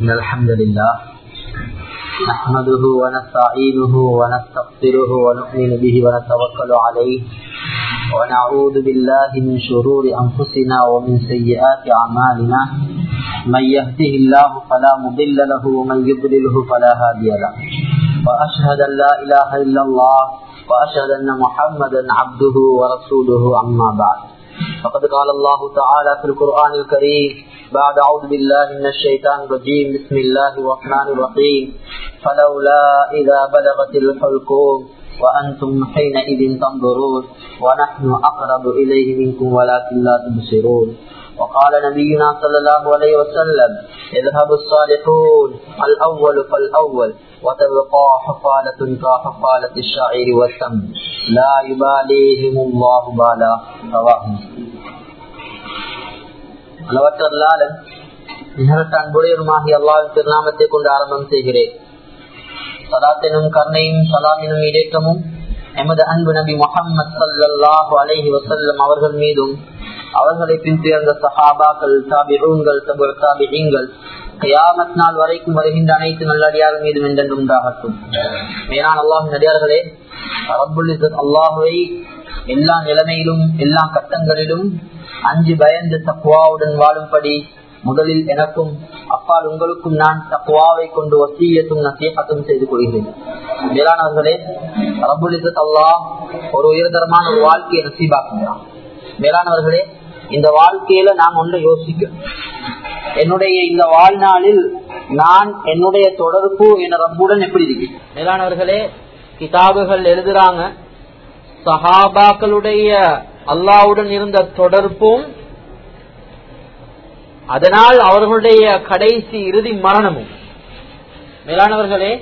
إن الحمد لله نحمده ونستعينه ونستغفره ونؤمن به ونتوكل عليه ونعوذ بالله من شرور أنفسنا ومن سيئات أعمالنا من يهده الله فلا مضل له ومن يضلله فلا هادي له وأشهد أن لا إله إلا الله وأشهد أن محمدا عبده ورسوله أما بعد فقد قال الله تعالى في القرآن الكريم بعد أعوذ بالله من الشيطان الرجيم بسم الله الرحمن الرحيم فلولا إذا بلغت الحلقوم وأنتم حينئذ تنظرون ونحن أقرب إليه منكم ولكن لا تبصرون وقال نبينا صلى الله عليه وسلم اذهب الصالحون الأول فالأول وتبقى حفالة كحفالة الشعير والسم لا يباليهم الله بالا رواه அளவற்றல்லாளன் நிகழ்த்த அன்புடையருமாகி அல்லாவின் திருநாமத்தை கொண்டு ஆரம்பம் செய்கிறேன் சலாத்தினும் கர்ணையும் சலாமினும் இடேற்றமும் எமது அன்பு நபி முகம்மது சல்லாஹு அலஹி வசல்லம் அவர்கள் மீதும் அவர்களை பின்தேர்ந்த சஹாபாக்கள் தாபிகள் தாபிகள் கயாமத் நாள் வரைக்கும் வருகின்ற அனைத்து நல்லடியார் மீதும் என்றென்று உண்டாகட்டும் மேலான அல்லாஹ் நடிகார்களே அல்லாஹுவை எல்லா நிலைமையிலும் எல்லா கட்டங்களிலும் அஞ்சு பயந்து தக்குவாவுடன் வாழும்படி முதலில் எனக்கும் அப்பால் உங்களுக்கும் நான் தக்குவாவை கொண்டு வசியத்தும் நசீகத்தும் செய்து கொள்கிறேன் மேலானவர்களே ரபுலிசத் அல்லாஹ் ஒரு உயர்தரமான ஒரு வாழ்க்கையை நசீபாக்குகிறான் மேலானவர்களே இந்த வாழ்க்கையில நான் ஒன்றை யோசிக்கிறேன் என்னுடைய இந்த வாழ்நாளில் நான் என்னுடைய தொடர்பு என ரப்புடன் எப்படி இருக்கு மேலானவர்களே கிதாபுகள் எழுதுறாங்க சஹாபாக்களுடைய அல்லாவுடன் இருந்த தொடர்பும் அதனால் அவர்களுடைய கடைசி இறுதி மரணமும் மேலானவர்களே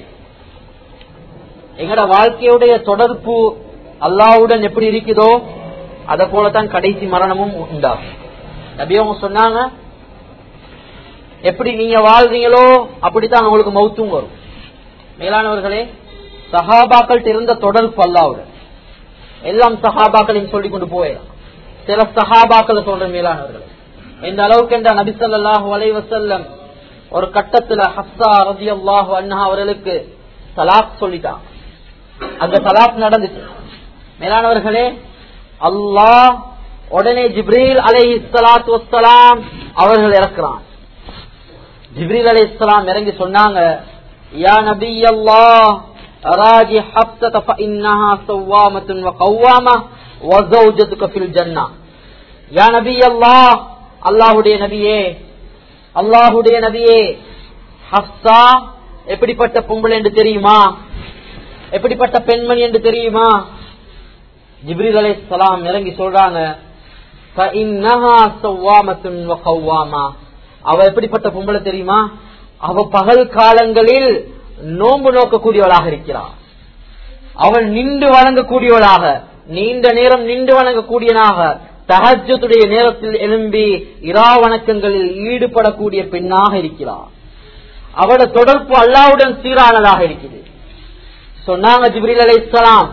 எங்கட வாழ்க்கையுடைய தொடர்பு அல்லாவுடன் எப்படி இருக்குதோ அத போலதான் கடைசி மரணமும் உண்டாகும் நபியவங்க சொன்னாங்க எப்படி நீங்க வாழ்றீங்களோ அப்படித்தான் உங்களுக்கு மௌத்தும் வரும் மேலானவர்களே சஹாபாக்கள் இருந்த தொடர்பு அல்லாவுடன் எல்லாம் சஹாபாக்களையும் சொல்லிக் கொண்டு போயிடலாம் சில சஹாபாக்களை சொல்ற மேலானவர்கள் இந்த அளவுக்கு என்ற நபிசல்லாஹு அலைவசல்லம் ஒரு கட்டத்துல ஹஸ்ஸா ரதி அல்லாஹு அண்ணா அவர்களுக்கு தலாப் சொல்லிட்டான் அங்க தலாப் நடந்துச்சு மேலானவர்களே அல்லாஹ் உடனே ஜிப்ரீல் அலை இஸ்லாத்து வசலாம் அவர்கள் இறக்குறான் ஜிப்ரீல் அலை இஸ்லாம் இறங்கி சொன்னாங்க யா நபி அல்லாஹ் راجي حفصة فإنها صوامة وقوامة وزوجتك في الجنة يا نبي الله அல்லாஹுடைய நபியே அல்லாஹுடைய நபியே ஹப்சா எப்படிப்பட்ட பொம்பளை என்று தெரியுமா எப்படிப்பட்ட பெண்மணி என்று தெரியுமா ஜிப்ரில் அலை சலாம் இறங்கி சொல்றாங்க அவ எப்படிப்பட்ட பொம்பளை தெரியுமா அவ பகல் காலங்களில் நோன்பு நோக்கக்கூடியவளாக இருக்கிறார் அவள் நின்று வழங்கக்கூடியவளாக நீண்ட நேரம் நின்று வழங்கக்கூடியனாக தகஜத்துடைய நேரத்தில் எழும்பி இரா வணக்கங்களில் ஈடுபடக்கூடிய பெண்ணாக இருக்கிறார் அவட தொடர்பு அல்லாவுடன் சீரானதாக இருக்குது சொன்னாங்க ஜிப்ரில் அலை இஸ்லாம்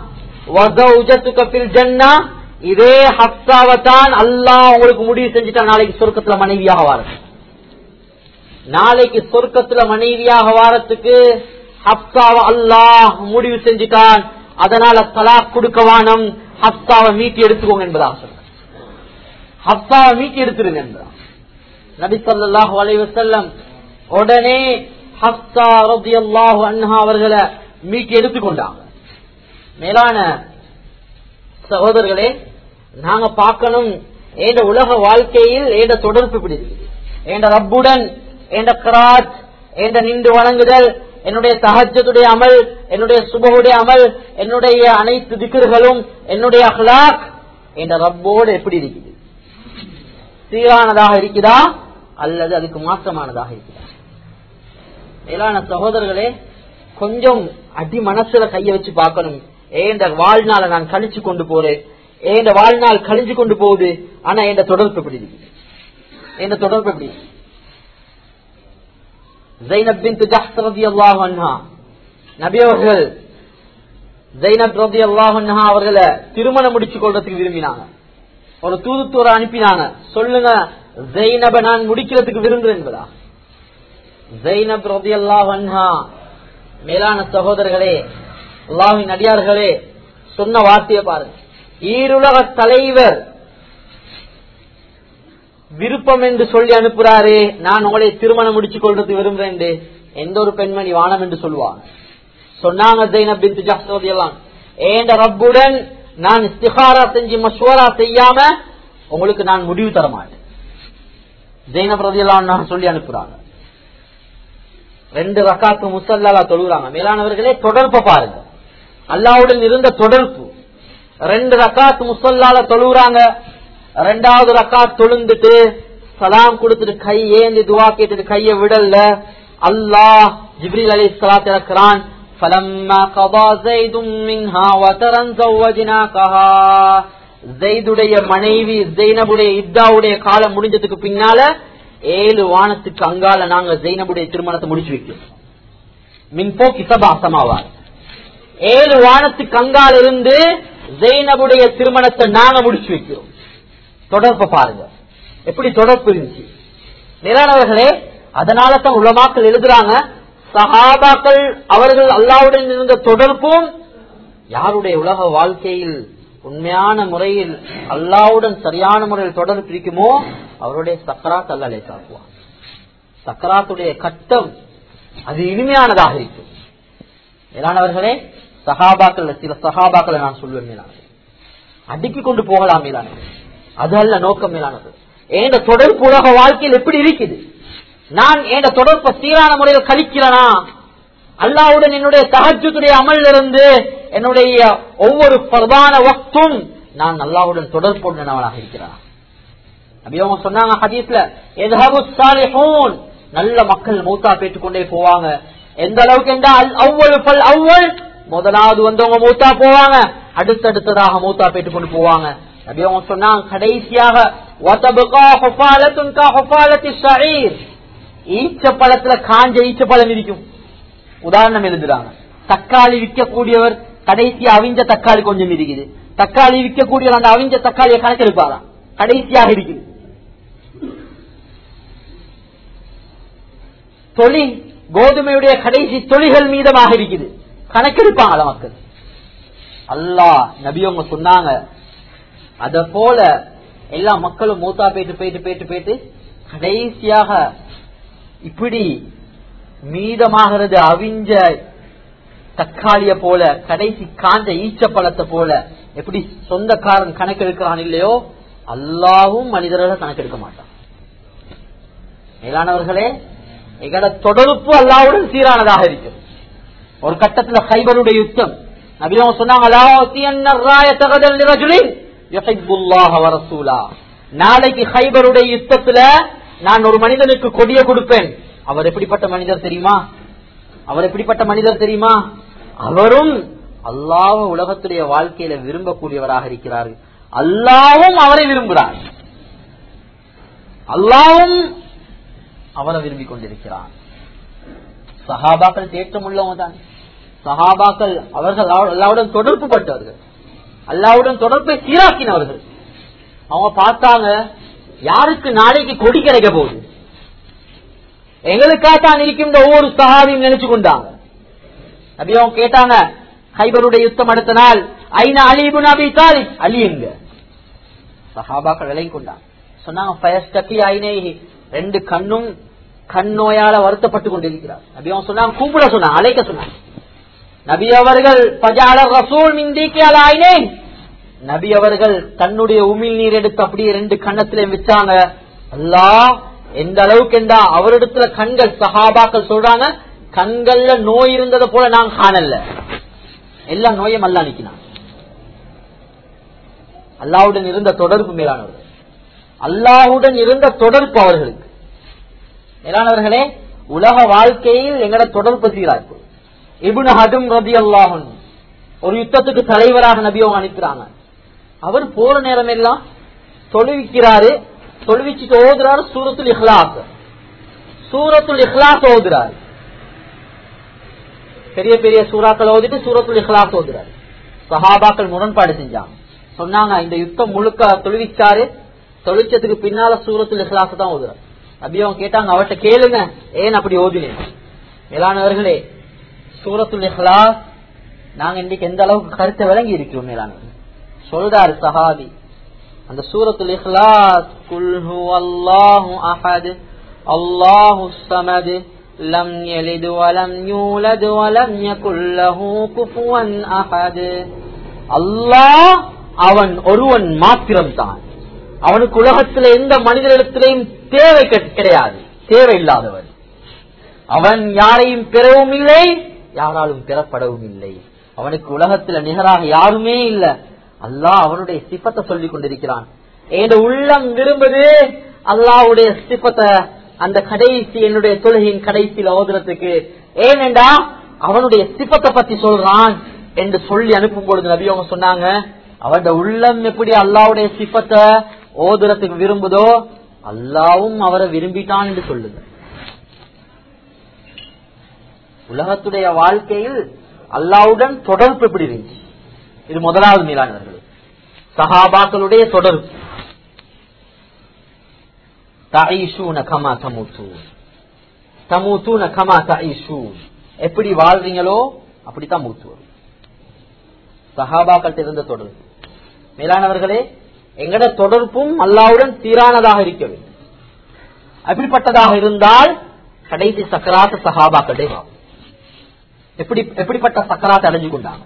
இதே ஹப்தாவத்தான் அல்லாஹ் உங்களுக்கு முடிவு செஞ்சுட்டா நாளைக்கு சொர்க்கத்துல மனைவியாக வாரது நாளைக்கு சொர்க்கத்துல மனைவியாக வாரத்துக்கு ஹப்தாவை அல்லாஹ் முடிவு செஞ்சுட்டான் அதனால தலாக் கொடுக்க வானம் ஹப்தாவை மீட்டி எடுத்துக்கோங்க என்பதாக சொல்ற ஹப்தாவை மீட்டி எடுத்துருங்க என்பதா நபி சொல்லாஹு அலைவசல்லம் உடனே ஹப்தா ரபி அல்லாஹு அன்ஹா அவர்களை மீட்டி எடுத்துக்கொண்டாங்க மேலான சகோதரர்களே நாங்க பார்க்கணும் ஏண்ட உலக வாழ்க்கையில் ஏண்ட தொடர்பு பிடிக்குது ஏண்ட ரப்புடன் என்ற கராத் என்ற நின்று வணங்குதல் என்னுடைய தகஜத்துடைய அமல் என்னுடைய சுபகுடைய அமல் என்னுடைய அனைத்து திக்கர்களும் என்னுடைய அஹ்லாக் என்ற ரப்போடு எப்படி இருக்குது சீரானதாக இருக்குதா அல்லது அதுக்கு மாற்றமானதாக இருக்குதா மேலான சகோதரர்களே கொஞ்சம் அடி மனசுல கைய வச்சு பார்க்கணும் ஏந்த வாழ்நாளை நான் கழிச்சு கொண்டு போறேன் ஏந்த வாழ்நாள் கழிஞ்சு கொண்டு போகுது ஆனா என் தொடர்பு எப்படி இருக்குது என் தொடர்பு எப்படி ஜைனப் பின் ஜஹ்ஸ் ரலியல்லாஹு அன்ஹா நபி அவர்கள் ஜைனப் ரலியல்லாஹு அன்ஹா அவர்களை திருமணம் முடிச்சு கொள்றதுக்கு விரும்பினாங்க ஒரு தூதுத்தூரை அனுப்பினாங்க சொல்லுங்க ஜெயினப நான் முடிக்கிறதுக்கு விரும்புறேன் என்பதா ஜெய்னப் ரதியல்லாஹு அன்ஹா மேலான சகோதரர்களே அல்லாஹ்வின் அடியார்களே சொன்ன வார்த்தையை பாருங்க ஈருலக தலைவர் விருப்பம் என்று சொல்லி அனுப்புறாரு நான் உங்களை திருமணம் முடிச்சு கொள்றது விரும்புறேன் எந்த ஒரு பெண்மணி வானம் என்று சொல்லுவாங்க சொன்னாங்க ஜெய்னப் பின் ஜஹ்ரதி எல்லாம் ஏண்ட ரப்புடன் நான் இஸ்திகாரா செஞ்சு மஷ்வரா செய்யாம உங்களுக்கு நான் முடிவு தர மாட்டேன் ஜெய்னப் ரதி எல்லாம் சொல்லி அனுப்புறாங்க ரெண்டு ரக்காத்து முசல்லாலா தொழுகிறாங்க மேலானவர்களே தொடர்பு பாருங்க அல்லாவுடன் இருந்த தொடர்பு ரெண்டு ரக்காத்து முசல்லால தொழுகிறாங்க ரெண்டாவது ரக்காத் தொழுந்துட்டு சலாம் கொடுத்துட்டு கை ஏந்தி துவா கேட்டுட்டு கைய விடல அல்லாஹ் ஜிப்ரீல் அலி சலாத் இறக்குறான் فلما قضى زيد منها وترا زوجناكها ஜெய்துடைய மனைவி ஜெய்னபுடைய இத்தாவுடைய காலம் முடிஞ்சதுக்கு பின்னால ஏழு வானத்துக்கு அங்கால நாங்க ஜெய்னபுடைய திருமணத்தை முடிச்சு வைக்கிறோம் மின்போக்கி சபா சமாவா ஏழு வானத்துக்கு அங்கால இருந்து ஜெய்னபுடைய திருமணத்தை நாங்க முடிச்சு வைக்கிறோம் தொடர்பை பாருங்க எப்படி தொடர்பு இருந்துச்சு நிறானவர்களே அதனால தான் உலமாக்கள் எழுதுறாங்க சஹாபாக்கள் அவர்கள் அல்லாவுடன் இருந்த தொடர்பும் யாருடைய உலக வாழ்க்கையில் உண்மையான முறையில் அல்லாவுடன் சரியான முறையில் தொடர்பு இருக்குமோ அவருடைய சக்கராத் அல்லலை தாக்குவார் சக்கராத்துடைய கட்டம் அது இனிமையானதாக இருக்கும் மேலானவர்களே சஹாபாக்கள் சில சஹாபாக்களை நான் சொல்வேன் மேலானது அடுக்கி கொண்டு போகலாம் மேலானது அது அல்ல நோக்கம் மேலானது ஏண்ட தொடர்பு உலக வாழ்க்கையில் எப்படி இருக்குது நான் ஏண்ட தொடர்பை சீரான முறையில் கழிக்கிறனா அல்லாவுடன் என்னுடைய தகஜத்துடைய அமல் இருந்து என்னுடைய ஒவ்வொரு பிரதான வக்தும் நான் அல்லாவுடன் தொடர்புடனவனாக இருக்கிறேன் அப்படி அவங்க சொன்னாங்க ஹதீஸ்ல எதஹபு சாலிஹூன் நல்ல மக்கள் மூத்தா பெற்றுக்கொண்டே போவாங்க எந்த அளவுக்கு என்றால் அவ்வளவு பல் அவ்வள் முதலாவது வந்தவங்க மூத்தா போவாங்க அடுத்தடுத்ததாக மூத்தா பெற்றுக்கொண்டு போவாங்க அப்படி அவங்க சொன்னாங்க கடைசியாக ஈச்ச பழத்துல காஞ்ச ஈச்ச பழம் இருக்கும் உதாரணம் எழுதுறாங்க தக்காளி விற்கக்கூடியவர் கடைசி அவிஞ்ச தக்காளி கொஞ்சம் இருக்குது தக்காளி விற்கக்கூடியவர் அந்த அவிஞ்ச தக்காளியை கணக்கெடுப்பாராம் கடைசியாக இருக்குது தொழி கோதுமையுடைய கடைசி தொழில்கள் மீதமாக இருக்குது கணக்கெடுப்பாங்களா மக்கள் அல்லாஹ் நபியவங்க சொன்னாங்க அத போல எல்லா மக்களும் மூத்தா போயிட்டு போயிட்டு போயிட்டு போயிட்டு கடைசியாக இப்படி மீதமாகிறது அவிஞ்ச தக்காளிய போல கடைசி காஞ்ச ஈச்ச பழத்தை போல எப்படி சொந்தக்காரன் கணக்கெடுக்கிறான் இல்லையோ அல்லாவும் மனிதர்கள் கணக்கெடுக்க மாட்டான் மேலானவர்களே எங்களோட தொடர்பு அல்லாவுடன் சீரானதாக இருக்கும் ஒரு கட்டத்துல ஹைபருடைய யுத்தம் நபியம் சொன்னாங்க நாளைக்கு ஹைபருடைய யுத்தத்துல நான் ஒரு மனிதனுக்கு கொடிய கொடுப்பேன் அவர் எப்படிப்பட்ட மனிதர் தெரியுமா அவர் எப்படிப்பட்ட மனிதர் தெரியுமா அவரும் அல்லாஹ் உலகத்துடைய வாழ்க்கையில விரும்பக்கூடியவராக இருக்கிறார் அல்லாவும் அவரை விரும்புகிறார் அல்லாவும் அவரை விரும்பிக் கொண்டிருக்கிறார் சஹாபாக்கள் தேற்றம் உள்ளவங்க தான் சஹாபாக்கள் அவர்கள் அல்லாவுடன் தொடர்பு பட்டவர்கள் அல்லாவுடன் தொடர்பை சீராக்கினவர்கள் அவங்க பார்த்தாங்க யாருக்கு நாளைக்கு கொடி கிடைக்க போகுது எங்களுக்காகத்தான் இருக்கின்ற ஒவ்வொரு சகாவையும் நினைச்சு கொண்டாங்க அப்படி அவங்க கேட்டாங்க ஹைபருடைய யுத்தம் அடுத்த நாள் ஐநா அலிபுன் அபி தாலிப் அலி எங்க சஹாபாக்கள் விலை கொண்டாங்க சொன்னாங்க ரெண்டு கண்ணும் கண் நோயால வருத்தப்பட்டு கொண்டிருக்கிறார் நபி அவங்க சொன்னாங்க கூப்பிட சொன்னாங்க அழைக்க சொன்னாங்க நபி அவர்கள் பஜால ரசூல் மிந்திக்கு நபி அவர்கள் தன்னுடைய உமிழ் நீர் எடுத்து அப்படியே ரெண்டு கண்ணத்திலே வச்சாங்க அல்லா எந்த அளவுக்கு என்றா அவரிடத்துல கண்கள் சஹாபாக்கள் சொல்றாங்க கண்கள்ல நோய் இருந்ததை போல நான் காணல எல்லா நோயும் அல்லா நிக்கிறான் அல்லாவுடன் இருந்த தொடர்பு மேலானவர்கள் அல்லாவுடன் இருந்த தொடர்பு அவர்களுக்கு மேலானவர்களே உலக வாழ்க்கையில் எங்கட தொடர்பு சீராக்கு இபுன் ஹதும் ரதி அல்லாஹன் ஒரு யுத்தத்துக்கு தலைவராக நபி அவங்க அனுப்புறாங்க அவர் போற நேரம் எல்லாம் தொழுவிக்கிறாரு தொழுவிச்சுட்டு ஓதுறாரு சூரத்துல் இஹ்லாஸ் சூரத்துல் இஹ்லாஸ் ஓதுறாரு பெரிய பெரிய சூறாக்கள் ஓதிட்டு சூரத்துல் இஹ்லாஸ் ஓதுறாரு சஹாபாக்கள் முரண்பாடு செஞ்சாங்க சொன்னாங்க இந்த யுத்தம் முழுக்க தொழுவிச்சாரு தொழிச்சதுக்கு பின்னால சூரத்துல் இஹ்லாஸ் தான் ஓதுறாரு அப்படி அவங்க கேட்டாங்க அவர்கிட்ட கேளுங்க ஏன் அப்படி ஓதினேன் மேலானவர்களே சூரத்துல் இஹ்லாஸ் நாங்க இன்னைக்கு எந்த அளவுக்கு கருத்தை விளங்கி இருக்கிறோம் மேலானவர்கள் சொல்றாரு சஹாபி அந்த சூரத்துல் இஹ்லாஸ் குல் ஹுவல்லாஹு அஹத் அல்லாஹு ஸமத் லம் யலித் வலம் யூலத் வலம் யகுல் லஹு குஃபுவன் அஹத் அல்லாஹ் அவன் ஒருவன் மாத்திரம்தான் அவனுக்கு உலகத்தில் எந்த மனிதனிடத்திலையும் தேவை கெ- கிடையாது தேவை இல்லாதவன் அவன் யாரையும் பெறவும் இல்லை யாராலும் பெறப்படவும் இல்லை அவனுக்கு உலகத்துல நிகராக யாருமே இல்ல அல்லாஹ் அவனுடைய சிப்பத்தை சொல்லிக் கொண்டிருக்கிறான் என் உள்ளம் விரும்புது அல்லாஹ்வுடைய சிப்பத்தை அந்த கடைசி என்னுடைய தொழுகையின் கடைசியில் ஓதுறதுக்கு ஏனென்றா அவனுடைய சிப்பத்தை பத்தி சொல்றான் என்று சொல்லி அனுப்பும் பொழுது நபி அவங்க சொன்னாங்க அவருடைய உள்ளம் எப்படி அல்லாஹ்வுடைய சிப்பத்தை ஓதுறதுக்கு விரும்புதோ அல்லாவும் அவரை விரும்பிட்டான் என்று சொல்லுது உலகத்துடைய வாழ்க்கையில் அல்லாவுடன் தொடர்பு எப்படி இருந்துச்சு இது முதலாவது மீளானவர்கள் சஹாபாக்களுடைய தொடர்பு தஈஷூன கமா தமுத்தூன் தமுத்தூன கமா தஈஷூன் எப்படி வாழ்றீங்களோ அப்படித்தான் மூத்து வரும் சஹாபாக்கள் இருந்த தொடர்பு மேலானவர்களே எங்கட தொடர்பும் அல்லாவுடன் சீரானதாக இருக்க வேண்டும் அப்படிப்பட்டதாக இருந்தால் கடைசி சக்கராத்து சஹாபாக்களே வரும் எப்படி எப்படிப்பட்ட சக்கராத்தை அடைஞ்சு கொண்டாங்க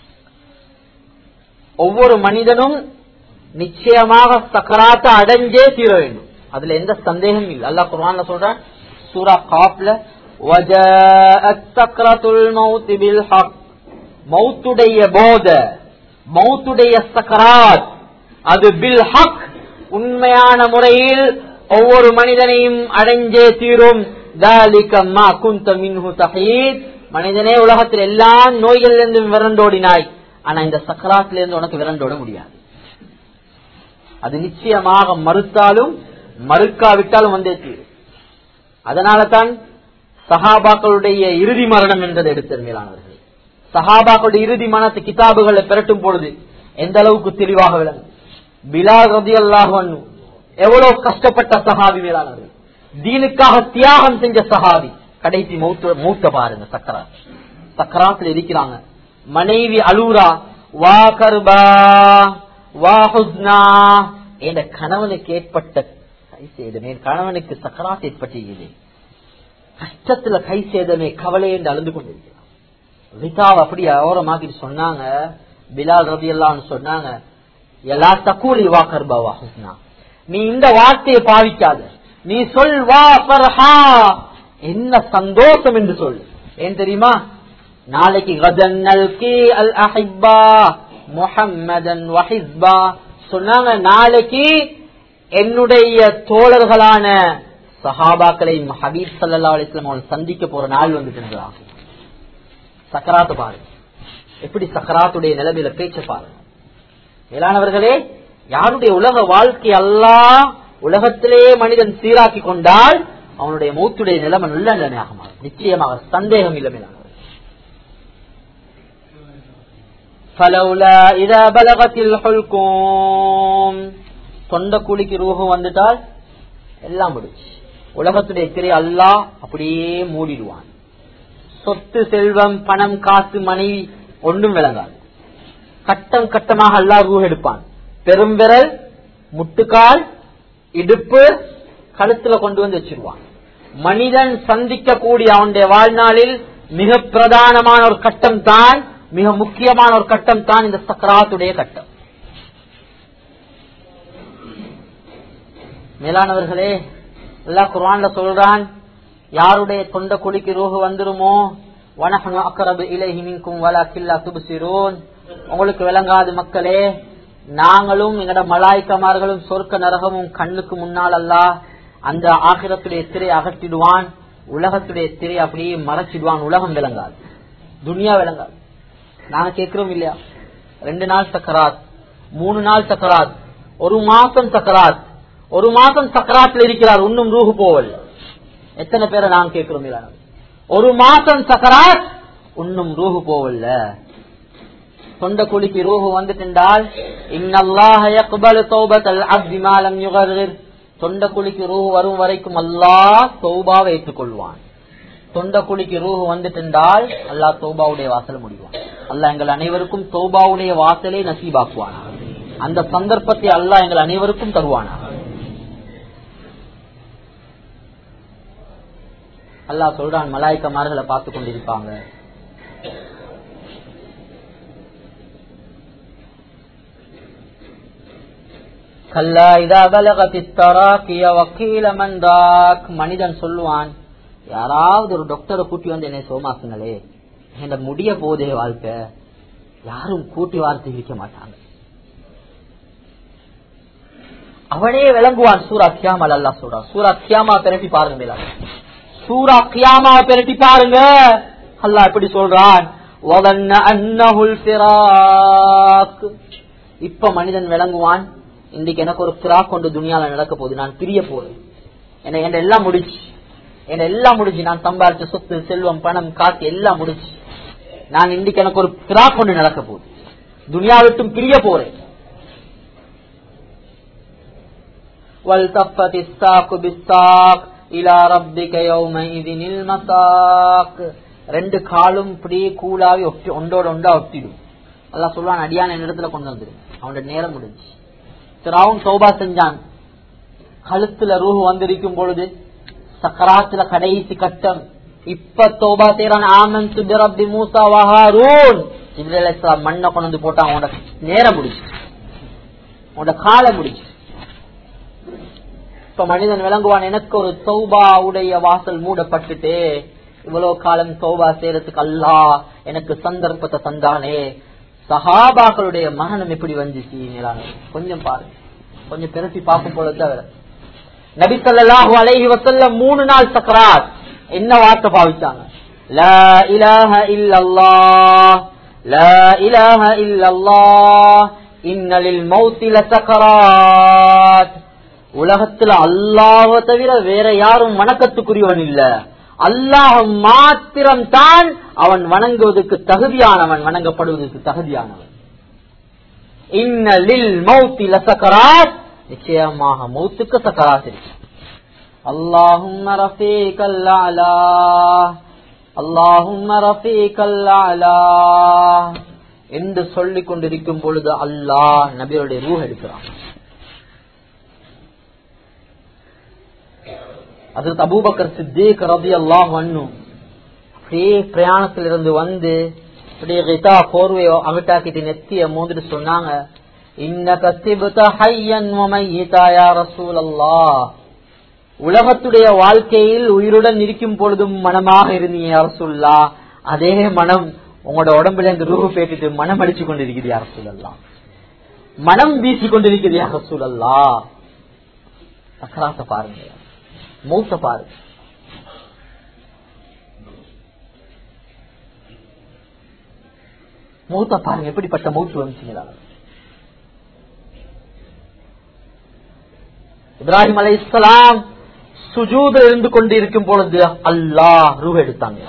ஒவ்வொரு மனிதனும் நிச்சயமாக சக்கராத்தை அடைஞ்சே தீர வேண்டும் அதுல எந்த சந்தேகம் இல்லை அல்லாஹ் குர்ஆன்ல சொல்றான் சூரா காப்ல وَجَاءَتْ سَكْرَةُ الْمَوْتِ بِالْحَقِّ மௌத்துடைய போத மௌத்துடைய சக்கராத் அது பில் ஹக் உண்மையான முறையில் ஒவ்வொரு மனிதனையும் அடைஞ்சே தீரும் ذَلِكَ مَا كُنْتَ مِنْهُ تَحِيدٌ மனிதனே உலகத்தில் எல்லா நோய்களிலிருந்து விரண்டோடினாய் ஆனா இந்த சக்கராத்திலிருந்து உனக்கு விரண்டோட முடியாது அது நிச்சயமாக மறுத்தாலும் மறுக்காவிட்டாலும் வந்தே தீரும் அதனால தான் சஹாபாக்களுடைய இறுதி மரணம் என்றதை எடுத்தது மேலானவர்கள் சஹாபாக்களுடைய இறுதி மனத்து கிதாபுகளை பெரட்டும் பொழுது எந்த அளவுக்கு தெளிவாக விளங்கும் பிலால் ரதி அல்லாஹ் எவ்வளவு கஷ்டப்பட்ட சஹாபி மேலானவர்கள் தீனுக்காக தியாகம் செஞ்ச சஹாபி கடைசி மூத்த மூத்த பாருங்க சக்கராத் சக்கராத்துல இருக்கிறாங்க மனைவி அலூரா வா கர்பா வா ஹுஸ்னா என்ற கணவனுக்கு ஏற்பட்ட கை சேதமே என் கணவனுக்கு சக்கராத் ஏற்பட்டது கஷ்டத்துல கை சேதமே கவலை என்று அழுந்து கொண்டிருக்கிறான் ரிதாவை அப்படி ஓரமாக்கிட்டு சொன்னாங்க பிலால் ரபி எல்லாம் சொன்னாங்க எல்லா தக்கூலி வா கர்பா வா ஹுஸ்னா நீ இந்த வார்த்தையை பாவிக்காத நீ சொல் வா ஃபர்ஹா என்ன சந்தோஷம் என்று சொல் ஏன் தெரியுமா நாளைக்கு கதன் நல்கி அல் அஹிப்பா முஹம்மதன் வஹிஸ்பா சொன்னாங்க நாளைக்கு என்னுடைய தோழர்களான சஹாபாக்களை ஹபீப் சல்லா அலிஸ்லாம் அவர்கள் சந்திக்க போற நாள் வந்துட்டு சக்கராத்து பாருங்க எப்படி சக்கராத்துடைய நிலைமையில பேச்ச பாருங்க மேலானவர்களே யாருடைய உலக வாழ்க்கை அல்லாஹ் உலகத்திலே மனிதன் சீராக்கி கொண்டால் அவனுடைய மூத்துடைய நிலைமை நல்ல நிலைமையாக மாறும் நிச்சயமாக சந்தேகம் இல்லை மேலானவர்கள் فلولا إذا بلغت الحلقوم சொந்த குழிக்கு ரூஹம் வந்துட்டால் எல்லாம் முடிச்சு உலகத்துடைய திரை அல்லாஹ் அப்படியே மூடிடுவான் சொத்து செல்வம் பணம் காசு மனைவி ஒன்றும் விளங்காது கட்டம் கட்டமாக அல்லாஹ் ரூஹ் எடுப்பான் பெரும்பிரல் முட்டுக்கால் இடுப்பு கழுத்துல கொண்டு வந்து வச்சிருவான் மனிதன் சந்திக்கக்கூடிய அவனுடைய வாழ்நாளில் மிக பிரதானமான ஒரு கட்டம் தான் மிக முக்கியமான ஒரு கட்டம் தான் இந்த சக்கராத்துடைய கட்டம் மேலானவர்களே அல்லாஹ் குர்ஆன்ல சொல்றான் யாருடைய தொண்ட குழிக்கு ரூஹு வந்துருமோ வனஹனு அக்ரபு இலைஹி மின்கும் வலாக்கில்லா துப்சிரூன் உங்களுக்கு விளங்காது மக்களே நாங்களும் எங்கட மலாய்க்கமார்களும் சொர்க்க நரகமும் கண்ணுக்கு முன்னால் அல்லாஹ் அந்த ஆகிரத்துடைய திரை அகற்றிடுவான் உலகத்துடைய திரை அப்படியே மறைச்சிடுவான் உலகம் விளங்காது துனியா விளங்காது நாங்க கேட்கிறோம் இல்லையா ரெண்டு நாள் சக்கராத் மூணு நாள் சக்கராத் ஒரு மாசம் சக்கராத் ஒரு மாசம் சக்கராத்தில் இருக்கிறார் இன்னும் ரூஹு போவல் எத்தனை பேரை நான் கேட்கிறோம் இல்லையா ஒரு மாசம் சக்கராத் இன்னும் ரூஹு போவல்ல சொந்த குழிக்கு ரூஹு வந்துட்டால் இன்னல்லாஹ யக்பலு தௌபத்தல் அப்தி மாலம் யுகர்ர் தொண்ட குழிக்கு ரூஹு வரும் வரைக்கும் அல்லாஹ் தௌபாவை ஏற்றுக்கொள்வான் தொண்ட குழிக்கு ரூஹு வந்துட்டால் அல்லாஹ் தௌபாவுடைய வாசலை முடிவான் அல்லாஹ் எங்கள் அனைவருக்கும் தௌபாவுடைய வாசலை நசீபாக்குவான் அந்த சந்தர்ப்பத்தை அல்லாஹ் எங்கள் அனைவருக்கும் தருவானா அல்லாஹ் சொல்றான் மலாய்க்கமார்களை பார்த்து கொண்டிருப்பாங்க கல்லா இதா பலகத்தித்தராக்கிய வக்கீல மந்தாக் மனிதன் சொல்லுவான் யாராவது ஒரு டாக்டரை கூட்டி வந்து என்னை சோமாக்குங்களே என் முடிய போதே வாழ்க்கை யாரும் கூட்டி வார்த்தை இருக்க மாட்டாங்க அவனே விளங்குவான் சூரா கியாமல் அல்லா சொல்றான் சூரா கியாமா பிறப்பி பாருங்க மேல சூரா கியாமா பிறப்பி பாருங்க அல்லாஹ் எப்படி சொல்றான் وَظَنَّ أَنَّهُ الْفِرَاقُ. இப்ப மனிதன் விளங்குவான் இன்னைக்கு எனக்கு ஒரு பிராக் கொண்டு துணியால நடக்க போகுது நான் பிரிய போறேன் என்ன என்ன எல்லாம் முடிச்சு என்ன எல்லாம் முடிச்சு நான் சம்பாரிச்ச சொத்து செல்வம் பணம் காசு எல்லாம் முடிச்சு நான் இன்னைக்கு எனக்கு ஒரு பிராக் கொண்டு நடக்க போகுது துனியா விட்டும் பிரிய போறேன் والتفت الساق بالساق الى ربك يومئذ المساق ரெண்டு காலும் இப்படியே கூலாவி ஒட்டி ஒன்றோட ஒன்றா ஒட்டிடும் அல்லாஹ் சொல்லுவான் அடியான இடத்துல கொண்டு வந்துடும் அவனோட நேரம் முடிஞ்சு திராவும் சௌபா செஞ்சான் கழுத்துல ரூஹு வந்திருக்கும் பொழுது சக்கராத்துல கடைசி கட்டம் இப்ப தௌபா செய்யறான் ஆமன் சுபி மூசா வஹாரூன் இஸ்ரேல் இஸ்லாம் மண்ணை கொண்டு வந்து போட்டான் உன்னோட நேரம் முடிச்சு உன்னோட காலம் முடிச்சு இப்ப மனிதன் விளங்குவான் எனக்கு ஒரு தௌபா உடைய வாசல் மூடப்பட்டுட்டு இவ்வளவு காலம் தௌபா செய்யறதுக்கு அல்லா எனக்கு சந்தர்ப்பத்தை தந்தானே சஹாபாக்களுடைய மகனம் எப்படி வந்துச்சு மேலான கொஞ்சம் பாருங்க கொஞ்சம் பிறப்பி பார்க்கும் போல தவிர நபி ஸல்லல்லாஹு அலைஹி வஸல்லம் மூணு நாள் சக்கராத் என்ன வார்த்தை பாவிச்சாங்க லா இலாஹ இல்லல்லாஹ் லா இலாஹ இல்லல்லாஹ் இன்னலில் மௌத்தி லசக்கராத் உலகத்துல அல்லாஹ் தவிர வேற யாரும் வணக்கத்துக்குரியவன் இல்ல அல்லாஹ் மாத்திரம் தான் அவன் வணங்குவதற்கு தகுதியானவன் வணங்கப்படுவதற்கு தகுதியானவன் இன்னலில் மௌத்தி லசக்கராத் நிச்சயமாக மௌத்துக்கு சக்கராத் இருக்கு اللهم رفيق الأعلى اللهم رفيق الأعلى என்று சொல்லிக் கொண்டிருக்கும் பொழுது அல்லாஹ் நபியுடைய ரூஹ் எடுக்கிறான் அதற்கு அபூபக்கர் சித்தீக் ரபி அல்லாஹ் வண்ணும் அப்படியே பிரயாணத்திலிருந்து வந்து அப்படியே ரிதா போர்வையை அகட்டாக்கிட்டு நெத்திய மோதிட்டு சொன்னாங்க இன்னக சிபுத ஹையன் வமையிதா யா ரசூலல்லாஹ் உலகத்துடைய வாழ்க்கையில் உயிருடன் இருக்கும் பொழுதும் மனமாக இருந்தீங்க அரசுல்லா அதே மனம் உங்களோட உடம்புல இந்த ரூபு பேட்டுட்டு மனம் அடிச்சு கொண்டிருக்கிறது யார சூழல்லாம் மனம் வீசி கொண்டிருக்கிறது யார சூழல்லா சக்கராத்த பாருங்க மூத்த பாருங்க மூத்த பாருங்க எப்படிப்பட்ட மூச்சு வந்துச்சுங்களா இப்ராஹிம் அலை இஸ்லாம் சுஜூத இருந்து கொண்டு இருக்கும் பொழுது அல்லாஹ் ரூஹ் எடுத்தாங்க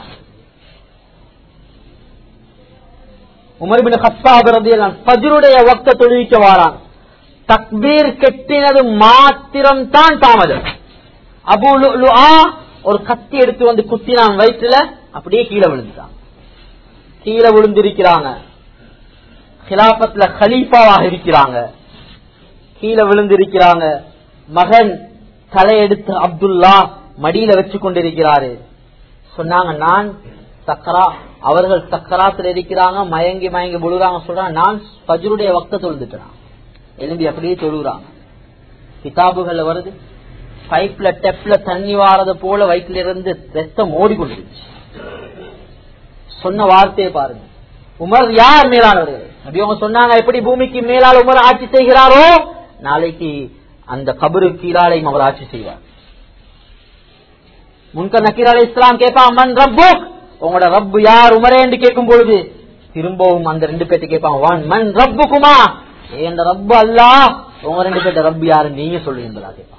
உமர்பின் ஹத்தாப் ரதியல்லான் ஃபஜ்ருடைய வக்த தொழுவிக்க வாரான் தக்பீர் கெட்டினது மாத்திரம் தான் தாமதம் அபு லுஆ ஒரு கத்தி எடுத்து வந்து குத்தினான் வயிற்றுல அப்படியே கீழே விழுந்துட்டான் கீழே விழுந்திருக்கிறாங்க கிலாபத்துல ஹலீஃபாவாக இருக்கிறாங்க கீழே விழுந்திருக்கிறாங்க மகன் தலையெடுத்து அப்துல்லா மடியில வச்சு கொண்டிருக்கிறாரு சொன்னாங்க நான் சக்கரா அவர்கள் சக்கராத்துல இருக்கிறாங்க மயங்கி மயங்கி விழுறாங்க சொல்றாங்க நான் பஜ்ருடைய வக்த தொழுதுட்டேன் எலும்பி அப்படியே தொழுகிறாங்க கிதாபுகள்ல வருது பைப்ல டெப்ல தண்ணி வாரது போல வயிற்றுல இருந்து ரத்தம் ஓடிக்கொண்டிருச்சு சொன்ன வார்த்தையை பாருங்க உமர் யார் மேலானவர்கள் அப்படி அவங்க சொன்னாங்க எப்படி பூமிக்கு மேலால் உமர் ஆட்சி செய்கிறாரோ நாளைக்கு அந்த கபரு கீழாலையும் அவர் ஆட்சி செய்வார் முன்க நக்கீர் அலி இஸ்லாம் கேட்பா மன் ரப்பு உங்களோட ரப்பு யார் உமரே என்று கேட்கும் பொழுது திரும்பவும் அந்த ரெண்டு பேர்த்து கேட்பாங்க வான் மன் ரப்பு குமா என் ரப்பு அல்லா உங்க ரெண்டு பேர்த்த ரப்பு யாரு நீங்க சொல்லுவீங்களா கேட்பான்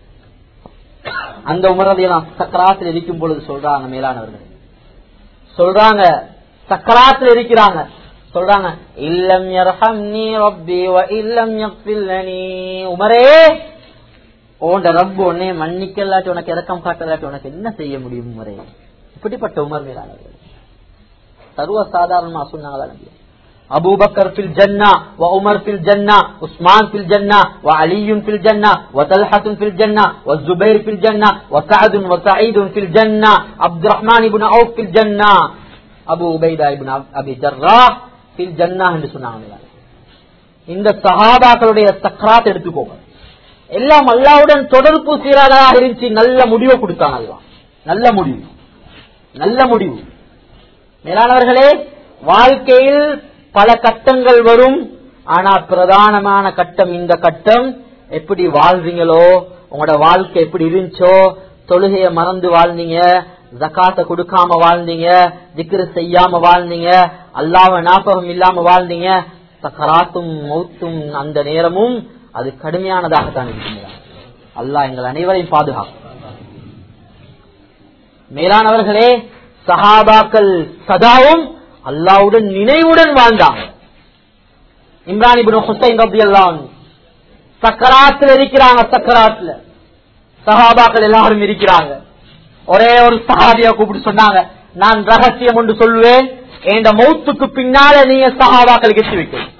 அந்த உமரதையெல்லாம் சக்கராத்தில் இருக்கும் பொழுது சொல்றாங்க மேலானவர்கள் சொல்றாங்க சக்கராத்தில் இருக்கிறாங்க சொல்றாங்க இல்லம் யர்ஹம்னி ரப்பி வ இல்லம் யக்ஃபில்லனி உமரே ஓண்ட ரப்பு உன்னை மன்னிக்கலாட்டி உனக்கு இறக்கம் காட்டலாட்டி உனக்கு என்ன செய்ய முடியும் முறை இப்படிப்பட்ட உமர் மேலானவர்கள் சர்வ சாதாரணமா சொன்னாங்களா நபி அபூ பக்கர் ஃபில் ஜன்னா வ உமர் ஃபில் ஜன்னா உஸ்மான் ஃபில் ஜன்னா வ அலியும் ஃபில் ஜன்னா வ தல்ஹத்தும் ஃபில் ஜன்னா வ ஜுபைர் ஃபில் ஜன்னா வ சஅதும் வ சஈதும் ஃபில் ஜன்னா அப்துர் ரஹ்மான் இப்னு அவுஃப் ஃபில் ஜன்னா அபூ உபைதா இப்னு அபி ஜர்ராஹ் ஃபில் ஜன்னா என்று சொன்னாங்க இந்த சஹாபாக்களுடைய சக்ராத் எடுத்துக்கோங்க எல்லாம் அல்லாவுடன் தொடர்பு சீரானதாக இருந்துச்சு நல்ல முடிவை கொடுத்தாங்க அல்லாஹ் நல்ல முடிவு நல்ல முடிவு மேலானவர்களே வாழ்க்கையில் பல கட்டங்கள் வரும் ஆனா பிரதானமான கட்டம் இந்த கட்டம் எப்படி வாழ்றீங்களோ உங்களோட வாழ்க்கை எப்படி இருந்துச்சோ தொழுகைய மறந்து வாழ்ந்தீங்க ஜக்காத்த கொடுக்காம வாழ்ந்தீங்க திக்ரு செய்யாம வாழ்ந்தீங்க அல்லாம ஞாபகம் இல்லாம வாழ்ந்தீங்க சக்கராத்தும் மௌத்தும் அந்த நேரமும் அது கடுமையானதாகத்தான் இருக்கிறார் அல்லாஹ் எங்கள் அனைவரையும் பாதுகாக்கும் மேலானவர்களே சஹாபாக்கள் சதாவும் அல்லாவுடன் நினைவுடன் வாழ்ந்தாங்க இம்ரான் இபின் ஹுசைன் ரபி அல்லாம் சக்கராத்துல இருக்கிறாங்க சக்கராத்துல சஹாபாக்கள் எல்லாரும் இருக்கிறாங்க ஒரே ஒரு சஹாபியா கூப்பிட்டு சொன்னாங்க நான் ரகசியம் ஒன்று சொல்லுவேன் என் மௌத்துக்கு பின்னால நீங்க சஹாபாக்கள் கெட்டி வைக்கணும்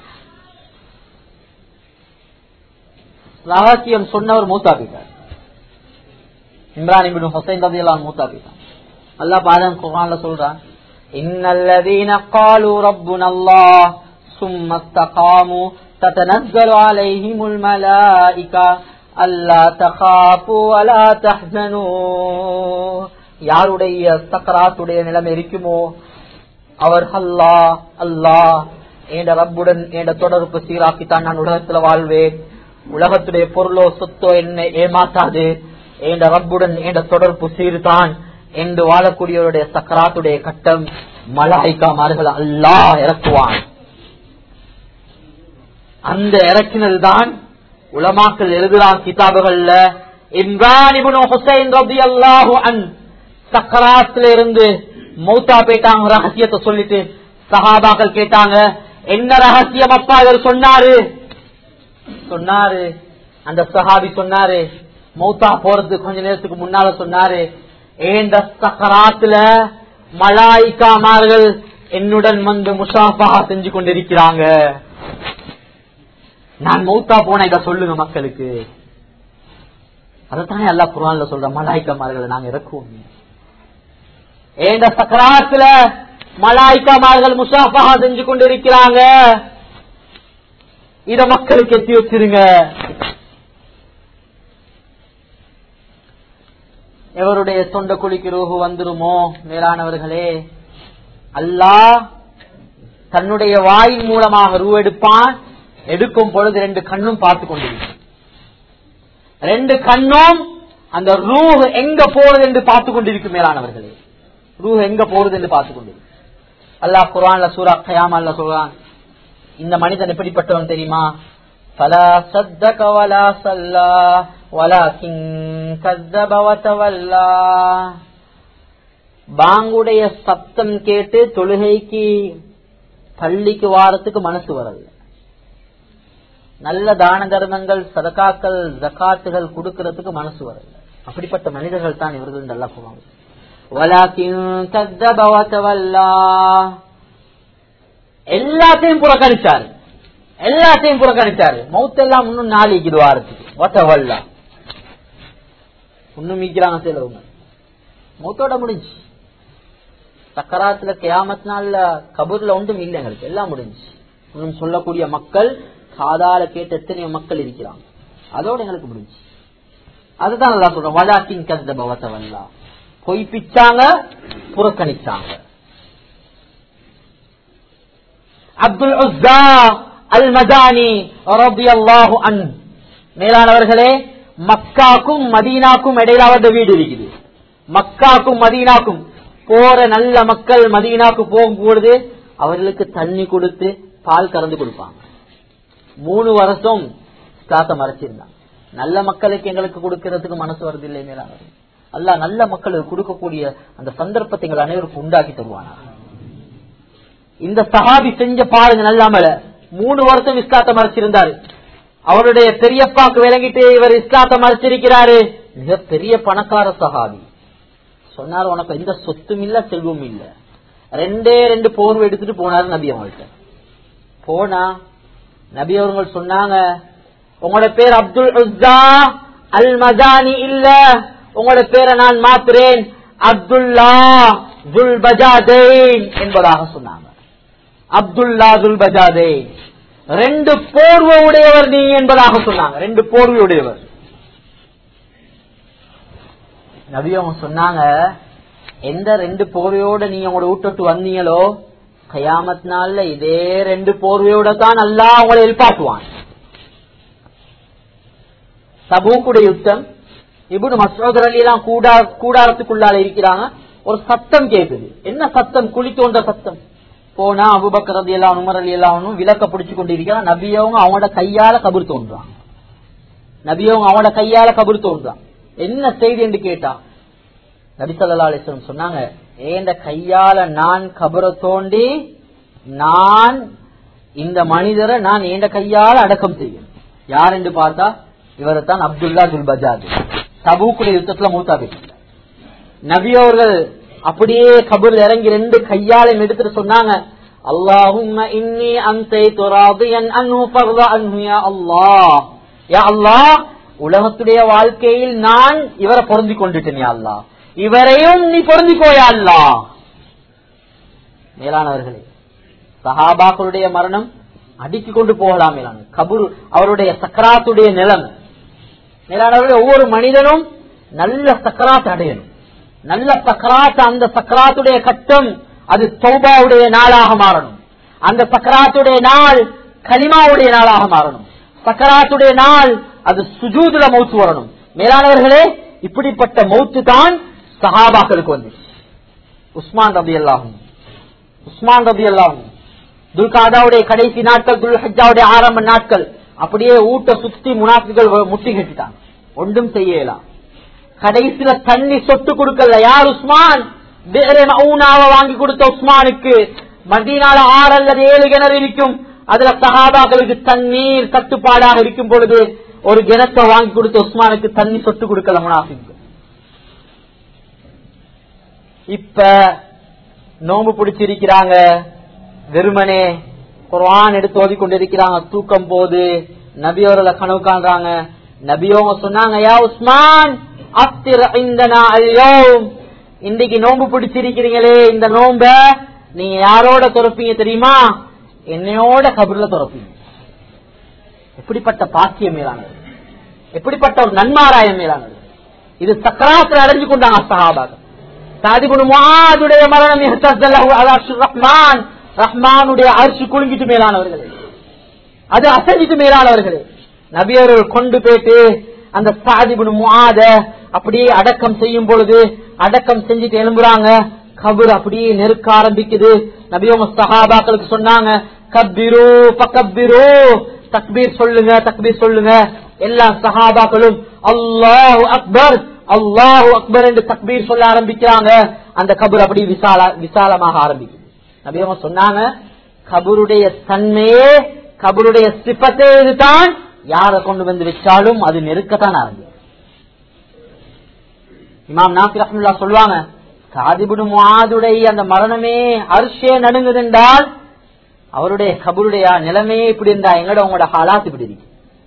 ரகசியம் சொன்னவர் மூத்தாக்கிட்டார் இம்ரான் இபின் ஹுசைன் ரபி அல்லாம் மூத்தாக்கிட்டார் அல்லாஹ் பாதம் குரான்ல சொல்றான் இன்னல்லதீன قالوا ربنا الله ثم استقاموا تتنزل عليهم الملائكة ألا تخافوا ولا تحزنوا யாருடைய சக்கராத்துடைய நிலைமை இருக்குமோ அவர் அல்லா அல்லாஹ் என்ற ரப்புடன் என்ற தொடர்பு சீராக்கித்தான் நான் உலகத்துல வாழ்வேன் உலகத்துடைய பொருளோ சொத்தோ என்னை ஏமாத்தாது என்ற ரப்புடன் என்ற தொடர்பு சீர்தான் என்று வாழக்கூடியவருடைய சக்கராத்துடைய கட்டம் மலாய்க்காமார்கள் அல்லாஹ் இறக்குவான் அந்த இறக்கினதுதான் உலமாக்கள் எழுதுறான் கிதாபுகள்ல இம்ரான் இப்னு ஹுசைன் ரலியல்லாஹு அன் சக்கராத்துல இருந்து மௌத்தா போயிட்டாங்க ரகசியத்தை சொல்லிட்டு சஹாபாக்கள் கேட்டாங்க என்ன ரகசியம் அப்பா இவர் சொன்னாரு சொன்னாரு அந்த சஹாபி சொன்னாரு மௌத்தா போறது கொஞ்ச நேரத்துக்கு முன்னால சொன்னாரு ஏண்ட சக்கராத்துல மலாய்க்காமார்கள் என்னுடன் வந்து முஷாஃபா செஞ்சு கொண்டிருக்கிறாங்க நான் மௌத்தா போன இத சொல்லுங்க மக்களுக்கு அதைத்தானே எல்லா குரான்ல சொல்ற மலாய்க்காமார்களை நாங்க இறக்குவோம் ஏண்ட சக்கராத்துல மலாய்க்காமார்கள் முஷாஃபா செஞ்சு கொண்டிருக்கிறாங்க இத மக்களுக்கு எத்தி வச்சிருங்க எவருடைய தொண்ட குழிக்கு ரூஹு வந்துருமோ மேலானவர்களே அல்லாஹ் தன்னுடைய வாயின் மூலமாக ரூ எடுப்பான் எடுக்கும் பொழுது ரெண்டு கண்ணும் பார்த்து கொண்டிருக்கும் ரெண்டு கண்ணும் அந்த ரூஹ் எங்க போறது என்று பார்த்து கொண்டிருக்கும் மேலானவர்களே ரூஹ் எங்க போறது என்று பார்த்து கொண்டிருக்கும் அல்லாஹ் குரான்ல சூரா கயாமல்ல சொல்றான் இந்த மனிதன் எப்படிப்பட்டவன் தெரியுமா فلا صدق ولا صلى ولكن كذب وتولى பாங்குடைய சத்தம் கேட்டு தொழுகைக்கு பள்ளிக்கு வாரத்துக்கு மனசு வரல நல்ல தான தர்மங்கள் சதகாக்கள் ஜக்காத்துகள் கொடுக்கறதுக்கு மனசு வரல அப்படிப்பட்ட மனிதர்கள் தான் இவர்கள் நல்லா போவாங்க எல்லாத்தையும் புறக்கணிச்சாரு எல்லாத்தையும் புறக்கணிச்சாரு மௌத்தெல்லாம் இன்னும் நாளைக்கு வாரத்துக்கு ஒட்டவல்லா இன்னும் மீக்கிறாங்க சிலவங்க மௌத்தோட முடிஞ்சு சக்கராத்துல கியாமத் நாள்ல கபூர்ல ஒன்றும் இல்லை எங்களுக்கு எல்லாம் முடிஞ்சு இன்னும் சொல்லக்கூடிய மக்கள் காதால கேட்ட எத்தனையோ மக்கள் இருக்கிறாங்க அதோட எங்களுக்கு முடிஞ்சு அதுதான் நல்லா சொல்றோம் வலாக்கின் கந்த பவத்தவல்லா பொய் பிச்சாங்க புறக்கணிச்சாங்க அப்துல் உஸ்ஸா அல் மதானி ரபியல்லாஹு அன் மேலானவர்களே மக்காக்கும் மதீனாக்கும் இடையில அவருடைய வீடு இருக்குது மக்காக்கும் மதீனாக்கும் போற நல்ல மக்கள் மதீனாக்கு போகும்பொழுது அவர்களுக்கு தண்ணி கொடுத்து பால் கறந்து கொடுப்பாங்க மூணு வருஷம் காத்த மறைச்சிருந்தாங்க நல்ல மக்களுக்கு எங்களுக்கு கொடுக்கறதுக்கு மனசு வருது இல்லை மேலானவர்கள் அல்ல நல்ல மக்களுக்கு கொடுக்கக்கூடிய அந்த சந்தர்ப்பத்தை எங்கள் அனைவருக்கும் உண்டாக்கி தருவானா இந்த சஹாபி செஞ்ச பாருங்க நல்லாமல மூணு வருஷம் இஸ்லாத்த மறைச்சிருந்தாரு அவருடைய பெரியப்பாக்கு விளங்கிட்டு இவர் இஸ்லாத்தை மறைச்சிருக்கிறாரு மிக பெரிய பணக்கார சஹாபி சொன்னார் உனக்கு எந்த சொத்தும் இல்ல செல்வம் இல்ல ரெண்டே ரெண்டு போர்வை எடுத்துட்டு போனாரு நபி அவங்கள்ட்ட போனா நபி அவர்கள் சொன்னாங்க உங்களோட பேர் அப்துல் உஸ்ஸா அல் மதானி இல்ல உங்களோட பேரை நான் மாத்துறேன் அப்துல்லா துல் பஜாதேன் என்பதாக சொன்னாங்க அப்துல்லா துல் பஜாதேன் ரெண்டு போர்வை உடையவர் நீ என்பதாக சொன்னாங்க ரெண்டு போர்வை உடையவர் நபி அவங்க சொன்னாங்க எந்த ரெண்டு போர்வையோட நீங்க உங்களோட வீட்டு வந்தீங்களோ கயாமத் நாள்ல இதே ரெண்டு போர்வையோட தான் நல்லா உங்களை எழுப்பாட்டுவான் தபூக்குடைய யுத்தம் இபுடு மசோதர் அலி எல்லாம் கூடா கூடாரத்துக்குள்ளால இருக்கிறாங்க ஒரு சத்தம் கேக்குது என்ன சத்தம் குழி தோன்ற சத்தம் போனா அபுபக்கர் ரதி எல்லாம் உமர் அலி எல்லாம் விளக்க பிடிச்சு கொண்டு இருக்கிறான் நபியவங்க அவங்களோட கையால கபர் தோன்றாங்க நபியவங்க அவங்களோட கையால கபர் தோன்றான் என்ன செய்தி என்று கேட்டா நபி சொல்லா அலிஸ்லம் சொன்னாங்க ஏண்ட கையால நான் கபரை தோண்டி நான் இந்த மனிதரை நான் ஏண்ட கையால அடக்கம் செய்யும் யார் என்று பார்த்தா இவரை தான் அப்துல்லா துல் பஜாத் தபூக்குடைய யுத்தத்துல மூத்தாபி நபி அவர்கள் அப்படியே கபூர் இறங்கி ரெண்டு கையாலையும் எடுத்துட்டு சொன்னாங்க அல்லாஹும்ம இன்னி அன்தை துராதியன் அன்ஹு ஃபர்த அன்ஹு யா அல்லாஹ் யா அல்லாஹ் உலகத்துடைய வாழ்க்கையில் நான் இவரை பொருந்தி கொண்டுட்டேன் யா அல்லாஹ் இவரையும் நீ பொருந்திக்கோயா அல்லாஹ் மேலானவர்களே சஹாபாக்களுடைய மரணம் அடிக்கு கொண்டு போகலாம் மேலான கபூர் அவருடைய சக்கராத்துடைய நிலம் மேலானவர்களே ஒவ்வொரு மனிதனும் நல்ல சக்கராத் அடையணும் நல்ல சக்கராத் அந்த சக்கராத்துடைய கட்டம் அது சௌபாவுடைய நாளாக மாறணும் அந்த சக்கராத்துடைய நாள் கலிமாவுடைய நாளாக மாறணும் சக்கராத்துடைய நாள் அது சுஜூதுல மௌத்து வரணும் மேலானவர்களே இப்படிப்பட்ட மௌத்து தான் சஹாபாக்களுக்கு வந்து உஸ்மான் ரபி அல்லாஹும் உஸ்மான் ரபி அல்லாஹும் துல்காதாவுடைய கடைசி நாட்கள் துல் ஹஜ்ஜாவுடைய ஆரம்ப நாட்கள் அப்படியே ஊட்ட சுத்தி முனாஃபிகள் முட்டி கட்டிட்டாங்க ஒன்றும் செய்யலாம் கடைசியில தண்ணி சொட்டு கொடுக்கல யார் உஸ்மான் வேற மவுனாவை வாங்கி கொடுத்த உஸ்மானுக்கு மதீனால ஆறு அல்லது ஏழு கிணறு இருக்கும் அதுல சகாபாக்களுக்கு தண்ணீர் தட்டுப்பாடாக இருக்கும் பொழுது ஒரு கிணத்தை வாங்கி கொடுத்த உஸ்மானுக்கு தண்ணி சொட்டு கொடுக்கல முனாஃபிக்கு இப்ப நோம்பு பிடிச்சிருக்கிறாங்க வெறுமனே குர்ஆன் எடுத்து ஓதி கொண்டிருக்கிறாங்க தூக்கம் போது நபியோர்ல கனவு காண்றாங்க நபியோங்க சொன்னாங்க யா உஸ்மான் அப்திர் இந்தனா அல்யோம் இன்னைக்கு நோம்பு பிடிச்சிருக்கிறீங்களே இந்த நோம்ப நீங்க யாரோட துறப்பீங்க தெரியுமா என்னையோட கபர்ல துறப்பீங்க எப்படிப்பட்ட பாக்கியம் மேலானது எப்படிப்பட்ட ஒரு நன்மாராயம் மேலானது இது சக்கராத்துல அடைஞ்சு கொண்டாங்க சஹாபாக சாதிபுன் முஆதுடைய மரணம் இஹ்தஸல்லஹு அலா ரஹ்மான் ரஹ்மானுடைய அரிசி குலுங்கிட்டு மேலானவர்களே அது அசதிக்கு மேலானவர்களே நபியவர்கள் கொண்டு போயிட்டு அந்த சாதிபுன் முஆத அப்படியே அடக்கம் செய்யும் பொழுது அடக்கம் செஞ்சுட்டு எழும்புறாங்க கபர் அப்படியே நெருக்க ஆரம்பிக்குது நபியோங்க சஹாபாக்களுக்கு சொன்னாங்க கப்பிரு பக்கப்பிரு தக்பீர் சொல்லுங்க தக்பீர் சொல்லுங்க எல்லா சஹாபாக்களும் அல்லாஹு அக்பர் அல்லாஹு அக்பர் என்று தக்பீர் சொல்ல ஆரம்பிக்கிறாங்க அந்த கபர் அப்படி விசால விசாலமாக ஆரம்பிக்குது நபியவங்க சொன்னாங்க கபருடைய தன்மையே கபருடைய சிப்பத்தே இதுதான் யாரை கொண்டு வந்து வச்சாலும் அது நெருக்கத்தான் ஆரம்பிக்கும் இமாம் நாசி ரஹ்முல்லா சொல்லுவாங்க காதிபுடு முஆதுடைய அந்த மரணமே அரிசே நடுங்குது என்றால் அவருடைய கபருடைய நிலைமையே இப்படி இருந்தா எங்கட உங்களோட ஹாலாத் இப்படி இருக்கு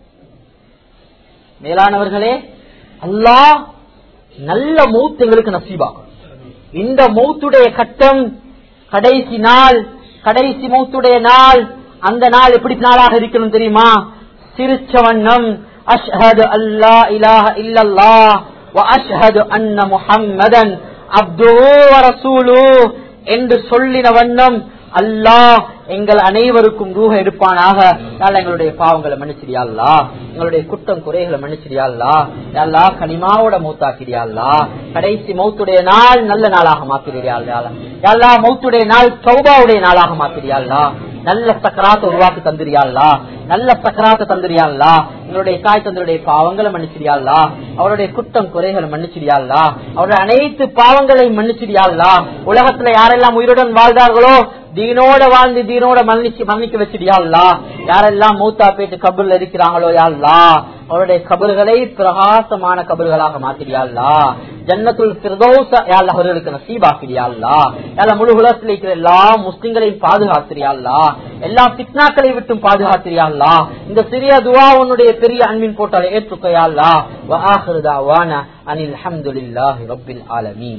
மேலானவர்களே அல்லாஹ் நல்ல மௌத் எங்களுக்கு நசீபாகும் இந்த மௌத்துடைய கட்டம் கடைசி நாள் கடைசி மௌத்துடைய நாள் அந்த நாள் எப்படி நாளாக இருக்கணும் தெரியுமா சிரிச்ச வண்ணம் அஷ்ஹது அல்லா இலாஹ இல்லல்லாஹ் வ அஷ்ஹது அன்ன முஹம்மதன் அப்துஹு வ ரசூலுஹு என்று சொல்லின வண்ணம் அல்லாஹ் எங்கள் அனைவருக்கும் ரூஹ எடுப்பானாக யாழ் எங்களுடைய பாவங்களை மன்னிச்சிடியா அல்லா எங்களுடைய குற்றம் குறைகளை மன்னிச்சிடியா அல்லா யாழ்லா கனிமாவோட மௌத்தாக்கிறியா அல்லா கடைசி மௌத்துடைய நாள் நல்ல நாளாக மாத்திரியா அல்லா யாழ்லா மௌத்துடைய நாள் சௌபாவுடைய நாளாக மாத்திரியா அல்லா நல்ல சக்கராத்தை உருவாக்கி தந்திரியாள்லா நல்ல சக்கராத்தை தந்திரியாள்லா எங்களுடைய தாய் தந்தருடைய பாவங்களை மன்னிச்சிடியாள்லா அவருடைய குற்றம் குறைகளை மன்னிச்சிடியாள்லா அவருடைய அனைத்து பாவங்களையும் மன்னிச்சிடியாள்லா உலகத்துல யாரெல்லாம் உயிருடன் வாழ்ந்தார்களோ தீனோட வாழ்ந்து தீனோட மன்னிச்சு மன்னிக்க வச்சிடியாள்லா யாரெல்லாம் மூத்தா பேட்டு கபூர்ல இருக்கிறாங்களோ யாழ்லா அவருடைய கபறுகளை பிரகாசமான கபறுகளாக மாத்திரியாள்லா ஜன்னத்துல் பிரதோச யாழ் அவர்களுக்கு நசீபாக்கிறியாள்லா யாழ் முழு உலகத்தில் இருக்கிற எல்லா முஸ்லிம்களையும் பாதுகாத்திரியாள்லா எல்லா பிக்னாக்களை விட்டும் பாதுகாத்திரியாள்லா இந்த சிறிய துவா உன்னுடைய பெரிய அன்பின் போட்டால் ஏற்றுக்கையாள்லா வாஹிருதா வான அனில் அஹமதுல்லாஹி ரப்பில் ஆலமீன்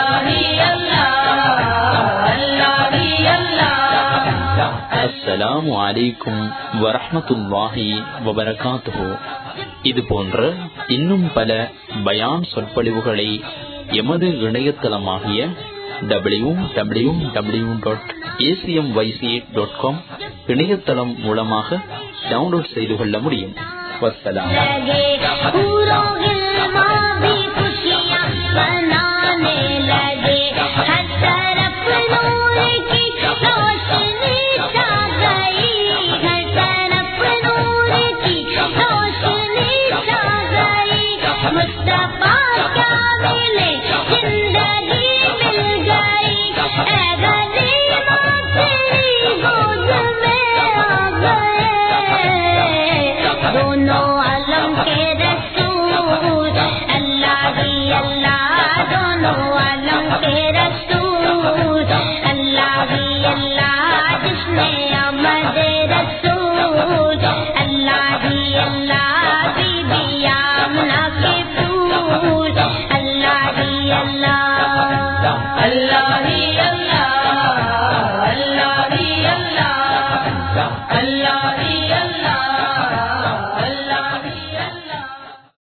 அஸ்ஸலாமு அலைக்கும் வரஹ்மத்துல்லாஹி வபரகாத்துஹு இது போன்ற இன்னும் பல பயான் சொற்பொழிவுகளை எமது இணையதளமாகிய W W W dot ACM YC dot com இணையதளம் மூலமாக டவுன்லோட் செய்து கொள்ள முடியும் வசலாம் बनाने लगे हर तरफ नूर की रोशनी छा गई हर तरफ नूर की रोशनी छा गई मुस्तफा क्या मिले जिंदगी मिल गई ऐ गरीबा तेरी गोद में आ गए दोनों आलम के रसूल अल्लाह ही अल्लाह दोनों आलम के रसूल अल्लाह ही अल्लाह जिसने आमद रसूल अल्लाह ही अल्लाह बीबी आमना के फूल अल्लाह ही अल्लाह अल्लाह ही